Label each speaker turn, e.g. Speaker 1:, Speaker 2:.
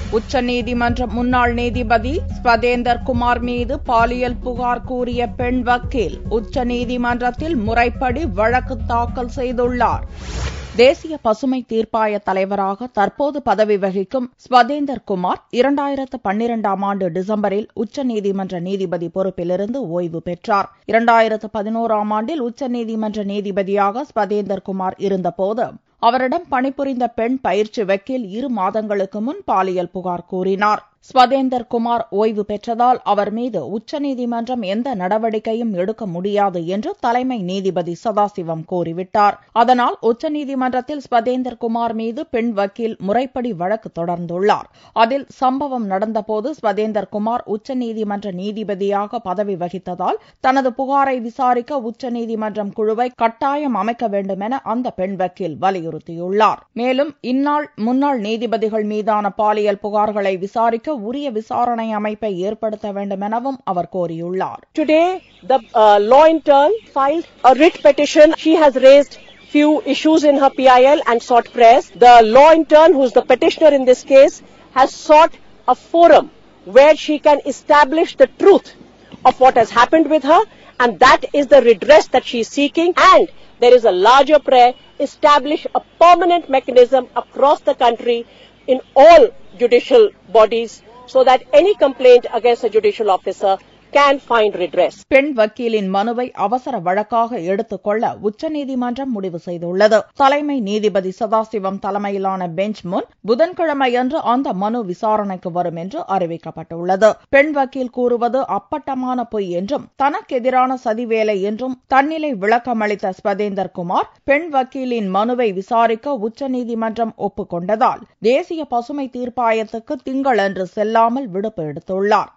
Speaker 1: உச்சநீதிமன்ற முன்னாள் நீதிபதி ஸ்வதேந்தர் குமார் மீது பாலியல் புகார் கூறிய பெண் வக்கீல் உச்சநீதிமன்றத்தில் முறைப்படி வழக்கு தாக்கல் செய்துள்ளார் தேசிய பசுமை தீர்ப்பாய தலைவராக தற்போது பதவி வகிக்கும் ஸ்வதேந்தர் குமார் இரண்டாயிரத்து பன்னிரண்டாம் ஆண்டு டிசம்பரில் உச்சநீதிமன்ற நீதிபதி பொறுப்பிலிருந்து ஓய்வு பெற்றார் இரண்டாயிரத்து பதினோராம் ஆண்டில் உச்சநீதிமன்ற நீதிபதியாக ஸ்வதேந்தர் குமார் இருந்தபோது அவரிடம் பணிபுரிந்த பெண் பயிற்சி வக்கீல் இரு மாதங்களுக்கு முன் பாலியல் புகார் கூறினார் ஸ்வதேந்தர் குமார் ஓய்வு பெற்றதால் அவர் மீது உச்சநீதிமன்றம் எந்த நடவடிக்கையும் எடுக்க முடியாது என்று தலைமை நீதிபதி சதாசிவம் கூறிவிட்டார் அதனால் உச்சநீதிமன்றத்தில் ஸ்வதேந்தர் குமார் மீது பெண் வக்கீல் முறைப்படி வழக்கு தொடர்ந்துள்ளார் அதில் சம்பவம் நடந்தபோது ஸ்வதேந்தர் குமார் உச்சநீதிமன்ற நீதிபதியாக பதவி வகித்ததால் தனது புகாரை விசாரிக்க உச்சநீதிமன்றம் குழுவை கட்டாயம் அமைக்க வேண்டுமென அந்த பெண் வக்கீல் வலியுறுத்தியுள்ளார் மேலும் இந்நாள் முன்னாள் நீதிபதிகள் மீதான பாலியல் புகார்களை விசாரிக்க உரிய விசாரணை அமைப்பை ஏற்படுத்த வேண்டுமெனவும் அவர் கோரியுள்ளார்
Speaker 2: Today, the uh, law intern filed a writ petition. She has raised few issues in her PIL and sought press. The law intern, who is the petitioner in this case, has sought a forum where she can establish the truth of what has happened with her, and that is the redress that she is seeking. And there is a larger prayer: establish a permanent mechanism across the country in all judicial bodies so that any complaint against a judicial officer can find redress.
Speaker 1: பெண் வக்கீலின் மனுவை அவசர வழக்காக எடுத்துக் கொள்ள உச்சநீதிமன்றம் முடிவு செய்துள்ளது தலைமை நீதிபதி சதாசிவம் தலைமையிலான பெஞ்ச் முன் புதன்கிழமையன்று அந்த மனு விசாரணைக்கு வரும் என்று அறிவிக்கப்பட்டுள்ளது பெண் வக்கீல் கூறுவது அப்பட்டமான பொய் என்றும் தனக்கெதிரான சதிவேலை என்றும் தன்னிலை விளக்கமளித்த ஸ்வதேந்தர் குமார் பெண் வக்கீலின் மனுவை விசாரிக்க உச்சநீதிமன்றம் ஒப்புக்கொண்டதால் தேசிய பசுமை தீர்ப்பாயத்துக்கு திங்களன்று செல்லாமல் விடுப்பு எடுத்துள்ளார்